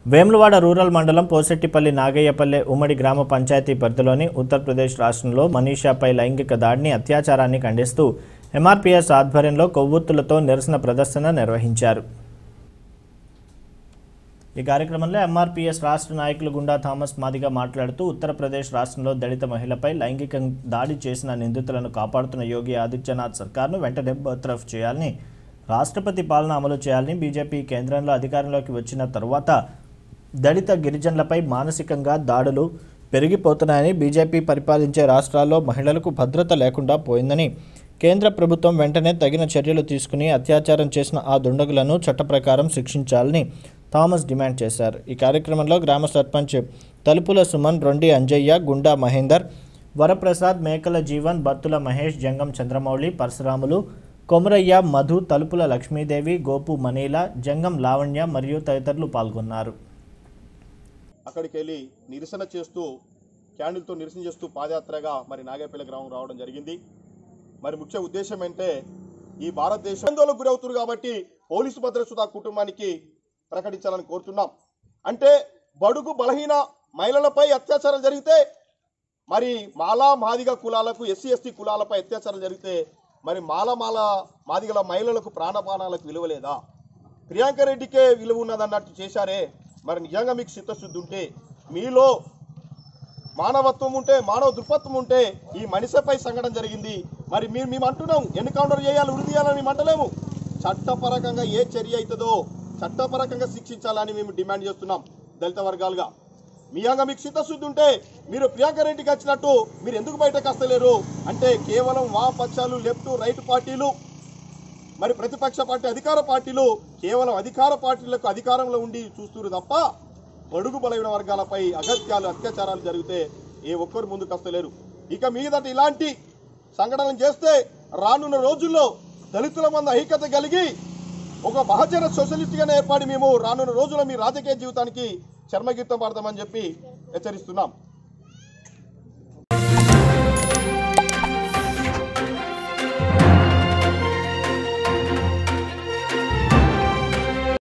Vemulawada rural మండలం పోసెట్టిపల్లి నాగయ్యపల్లె ఉమ్మడి గ్రామ పంచాయతీ పరిధిలోని ఉత్తరప్రదేశ్ రాష్ట్రంలో మనీషాపై లైంగిక దాడిని అత్యాచారాన్ని ఖండిస్తూ ఎంఆర్పీఎస్ ఆధ్వర్యంలో కొవ్వొత్తులతో నిరసన ప్రదర్శన నిర్వహించారు ఈ కార్యక్రమంలో ఎంఆర్పీఎస్ రాష్ట్ర నాయకులు గుండా థామస్ మాదిగా మాట్లాడుతూ ఉత్తరప్రదేశ్ రాష్ట్రంలో దళిత మహిళపై లైంగిక దాడి చేసిన నిందితులను కాపాడుతున్న యోగి ఆదిత్యనాథ్ సర్కార్ను వెంటనే బర్తరఫ్ చేయాలని రాష్ట్రపతి పాలన అమలు చేయాలని బీజేపీ కేంద్రంలో అధికారంలోకి వచ్చిన తరువాత దళిత గిరిజనులపై మానసికంగా దాడులు పెరిగిపోతున్నాయని బీజేపీ పరిపాలించే రాష్ట్రాల్లో మహిళలకు భద్రత లేకుండా పోయిందని కేంద్ర ప్రభుత్వం వెంటనే తగిన చర్యలు తీసుకుని అత్యాచారం చేసిన ఆ దుండగులను చట్ట ప్రకారం శిక్షించాలని థామస్ డిమాండ్ చేశారు ఈ కార్యక్రమంలో గ్రామ సర్పంచ్ తలుపుల సుమన్ రొండి అంజయ్య గుండా మహేందర్ వరప్రసాద్ మేకల జీవన్ బత్తుల మహేష్ జంగం చంద్రమౌళి పరశురాములు కొమరయ్య మధు తలుపుల లక్ష్మీదేవి గోపు మనీల జంగం లావణ్య మరియు తదితరులు పాల్గొన్నారు అక్కడికి వెళ్ళి నిరసన చేస్తూ క్యాండిల్తో నిరసన చేస్తూ పాదయాత్రగా మరి నాగేపల్లి గ్రామం రావడం జరిగింది మరి ముఖ్య ఉద్దేశం అంటే ఈ భారతదేశం ఆందోళనకు గురవుతున్నారు కాబట్టి పోలీసు భద్రత ఆ కుటుంబానికి ప్రకటించాలని కోరుతున్నాం అంటే బడుగు బలహీన మహిళలపై అత్యాచారం జరిగితే మరి మాలా మాదిగ కులాలకు ఎస్సీ ఎస్టీ కులాలపై అత్యాచారం జరిగితే మరి మాల మాల మాదిగల మహిళలకు ప్రాణపానాలకు విలువ లేదా ప్రియాంక రెడ్డికే విలువ ఉన్నదన్నట్టు చేశారే మరి నిజంగా మీకు చిత్తశుద్ధి ఉంటే మీలో మానవత్వం ఉంటే మానవ దృక్పథం ఉంటే ఈ మనిషిపై సంఘటన జరిగింది మరి మీరు మేము అంటున్నాం ఎన్కౌంటర్ చేయాలి ఉరి తీయాలని మేము అంటలేము చట్టపరకంగా ఏ చర్య అవుతుందో చట్టపరకంగా శిక్షించాలని మేము డిమాండ్ చేస్తున్నాం దళిత వర్గాలుగా మీ అంగా మీకు చిత్తశుద్ధి ఉంటే మీరు ప్రియాంక రెడ్డికి వచ్చినట్టు మీరు ఎందుకు బయటకు వస్తలేరు అంటే కేవలం వామపక్షాలు లెఫ్ట్ రైట్ పార్టీలు మరి ప్రతిపక్ష పార్టీ అధికార పార్టీలు కేవలం అధికార పార్టీలకు అధికారంలో ఉండి చూస్తున్నారు తప్ప బడుగు బలైన వర్గాలపై అగత్యాలు అత్యాచారాలు జరిగితే ఏ ఒక్కరు ముందుకు వస్తలేరు ఇక మీదట ఇలాంటి సంఘటనలు చేస్తే రానున్న రోజుల్లో దళితుల మంది ఐక్యత కలిగి ఒక బహజన సోషలిస్ట్గానే ఏర్పడి మేము రానున్న రోజుల్లో మీ రాజకీయ జీవితానికి చర్మగీతం పాడతామని చెప్పి హెచ్చరిస్తున్నాం